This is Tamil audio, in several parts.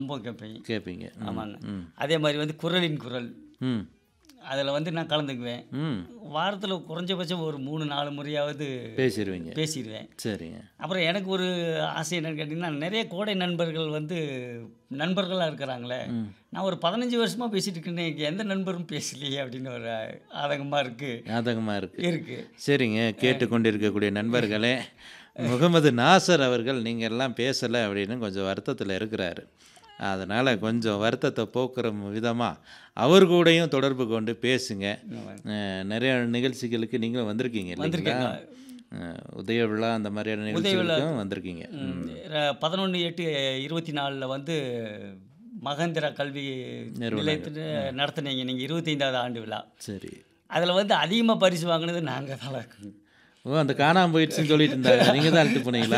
ரொம்ப கேட்பேன் கேட்பீங்க ம், ஆமாங்க ம் அதே மாதிரி வந்து குரலின் குரல் ம் அதில் வந்து நான் கலந்துக்குவேன் ம் வாரத்தில் குறைஞ்சபட்சம் ஒரு மூணு நாலு முறையாவது பேசிடுவீங்க பேசிடுவேன் சரிங்க அப்புறம் எனக்கு ஒரு ஆசை என்னன்னு கேட்டிங்கன்னா நிறைய கோடை நண்பர்கள் வந்து நண்பர்களாக இருக்கிறாங்களே நான் ஒரு பதினஞ்சு வருஷமாக பேசிட்டு இருக்கேன் இங்கே எந்த நண்பரும் பேசலையே அப்படின்னு ஒரு ஆதங்கமாக இருக்குது ஞாபகமாக இருக்குது இருக்குது சரிங்க கேட்டுக்கொண்டிருக்கக்கூடிய நண்பர்களே முகமது நாசர் அவர்கள் நீங்கள் எல்லாம் பேசலை அப்படின்னு கொஞ்சம் வருத்தத்தில் இருக்கிறாரு அதனால் கொஞ்சம் வருத்தத்தை போக்குற விதமாக அவர் கூடயும் தொடர்பு கொண்டு பேசுங்க அஹ், நிறைய நிகழ்ச்சிகளுக்கு நீங்களும் வந்திருக்கீங்க இல்லைங்களா அஹ், உதய விழா அந்த மாதிரியான நிகழ்ச்சிகளுக்கும் வந்திருக்கீங்க ம். பதினொன்று எட்டு இருபத்தி நாலில் வந்து மகந்திரா கல்வி நிலையத்தில் நடத்துனீங்க நீங்கள் இருபத்தைந்தாவது ஆண்டு விழா சரி அதில் வந்து அதிகமாக பரிசு வாங்கினது நாங்கள் தான் இருக்குங்க ஓ அந்த காணாம போயிடுச்சுன்னு சொல்லிட்டு இருந்தாங்க நீங்கள் தான் அழுத்து போனீங்களா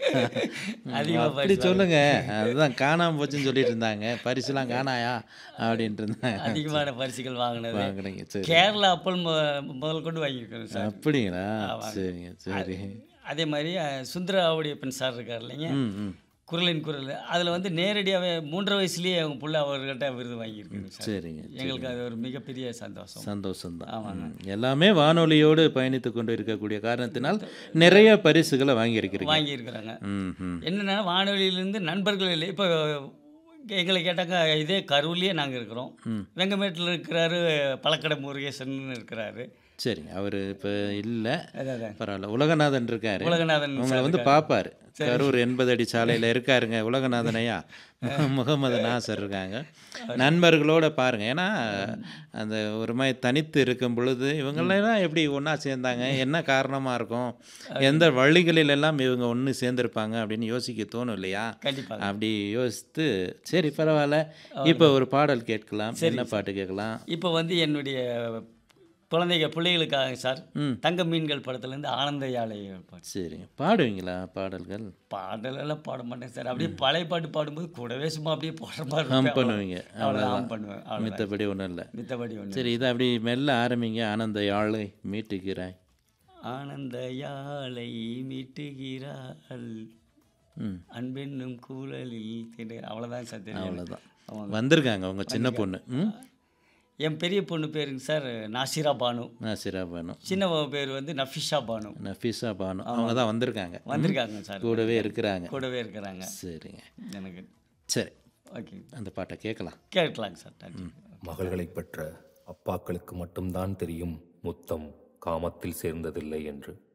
அதிகமா அப்படி சொல்லுங்க அதுதான் காணாம போச்சுன்னு சொல்லிட்டு இருந்தாங்க பரிசுலாம் காணாயா அப்படின்ட்டு இருந்தாங்க அதிகமான பரிசுகள் வாங்கினது வாங்கினீங்க சரி கேரளா அப்பல் மு- முதல் கொண்டு வாங்கியிருக்கோம் சார் அப்படிங்களா சரிங்க சரி அதே மாதிரி அஹ், சுந்தராவுடைய பெண் சார் இருக்கார் இல்லைங்க ம் ம் குரலின் குரல் அதில் வந்து நேரடியாகவே மூன்றரை வயசுலேயே அவங்க புள்ள அவர்கிட்ட விருது வாங்கியிருக்குங்க சார் சரிங்க எங்களுக்கு அது ஒரு மிகப்பெரிய சந்தோஷம் சந்தோஷம்தான் ம். எல்லாமே வானொலியோடு பயணித்து கொண்டு இருக்கக்கூடிய காரணத்தினால் நிறைய பரிசுகளை வாங்கியிருக்கிறீங்க வாங்கியிருக்கிறாங்க ம் ம் என்னென்னா வானொலியிலேருந்து நண்பர்கள் இல்லை இப்போ எங்களை கேட்டாங்க இதே கரூர்லேயே நாங்கள் இருக்கிறோம் வெங்கமேட்டில் இருக்கிறாரு பழக்கடை முருகேசன் இருக்கிறாரு சரிங்க அவர் இப்போ இல்லை அதான் அதான் பரவாயில்ல உலகநாதன் இருக்காரு உலகநாதன் உங்களை வந்து பார்ப்பாரு கரூர் எண்பது அடி சாலையில் இருக்காருங்க உலகநாதனையா முகமது நாசர் இருக்காங்க நண்பர்களோட பாருங்க ஏன்னா அந்த ஒரு மாதிரி தனித்து இருக்கும் பொழுது இவங்களெல்லாம் எப்படி ஒன்றா சேர்ந்தாங்க என்ன காரணமாக இருக்கும் எந்த வழிகளில் எல்லாம் இவங்க ஒன்று சேர்ந்துருப்பாங்க அப்படின்னு யோசிக்க தோணும் இல்லையா கண்டிப்பாக அப்படி யோசித்து சரி பரவாயில்ல இப்போ ஒரு பாடல் கேட்கலாம் என்ன பாட்டு கேட்கலாம் இப்போ வந்து என்னுடைய குழந்தைங்க பிள்ளைகளுக்காக சார் ம். தங்க மீன்கள் படத்துலேருந்து ஆனந்த யாழை பாட்டு சரிங்க பாடுவீங்களா பாடல்கள் பாடலெல்லாம் பாட மாட்டேன் சார் அப்படியே பழைய பாட்டு பாடும்போது கூடவே சும்மா அப்படியே போடுற மாதிரி ஹம் இருக்கும். பண்ணுவீங்க அவ்வளவுதான் ஆம் பண்ணுவேன் அவ்வளோதான் மித்தபடி ஒன்றும் இல்லை மித்தபடி ஒன்று சரி இதை அப்படி மெல்ல ஆரம்பிங்க ஆனந்த யாழை மீட்டுகிறாய் ஆனந்த யாழை மீட்டுகிறாள் ம் அன்பென்னும் கூழலில் திணை அவ்வளோதான் சார் தெரியும் அவ்வளோதான் வந்திருக்காங்க உங்க சின்ன பொண்ணு ம் என் பெரிய பொண்ணு பேருங்க சார் நாசிரா பானு நாசிரா பானு சின்னவ பேர் வந்து நஃபிஷா பானு நஃபீஸா பானு அவங்க தான் வந்திருக்காங்க வந்திருக்காங்க சார் கூடவே இருக்கிறாங்க கூடவே இருக்கிறாங்க சரிங்க எனக்கு சரி ஓகே அந்த பாட்டை கேட்கலாம் கேட்கலாங்க சார் தேங்க்யூ மகள்களைப் பெற்ற அப்பாக்களுக்கு மட்டும்தான் தெரியும் முத்தம் காமத்தில் சேர்ந்ததில்லை என்று